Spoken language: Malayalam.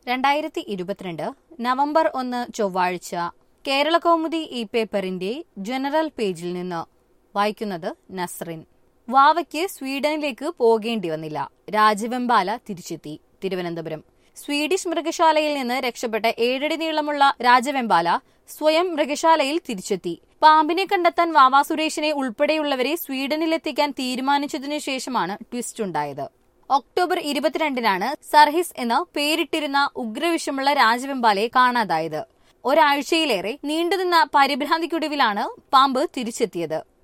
രണ്ടായിരത്തി ഇരുപത്തിരണ്ട് നവംബർ ഒന്ന് ചൊവ്വാഴ്ച കേരള കൗമുദി ഇ പേപ്പറിന്റെ ജനറൽ പേജിൽ നിന്ന് വായിക്കുന്നത് നസ്റിൻ വാവയ്ക്ക് സ്വീഡനിലേക്ക് പോകേണ്ടി വന്നില്ല രാജവെമ്പാല തിരിച്ചെത്തി തിരുവനന്തപുരം സ്വീഡിഷ് മൃഗശാലയിൽ നിന്ന് രക്ഷപ്പെട്ട ഏഴടി നീളമുള്ള രാജവെമ്പാല സ്വയം മൃഗശാലയിൽ തിരിച്ചെത്തി പാമ്പിനെ കണ്ടെത്താൻ വാവാ സുരേഷിനെ ഉൾപ്പെടെയുള്ളവരെ സ്വീഡനിലെത്തിക്കാൻ തീരുമാനിച്ചതിനു ശേഷമാണ് ട്വിസ്റ്റ് ഉണ്ടായത് ഒക്ടോബർ ഇരുപത്തിരണ്ടിനാണ് സർഹിസ് എന്ന് പേരിട്ടിരുന്ന ഉഗ്രവിഷമുള്ള രാജവെമ്പാലയെ കാണാതായത് ഒരാഴ്ചയിലേറെ നീണ്ടുനിന്ന പരിഭ്രാന്തിക്കൊടുവിലാണ് പാമ്പ് തിരിച്ചെത്തിയത്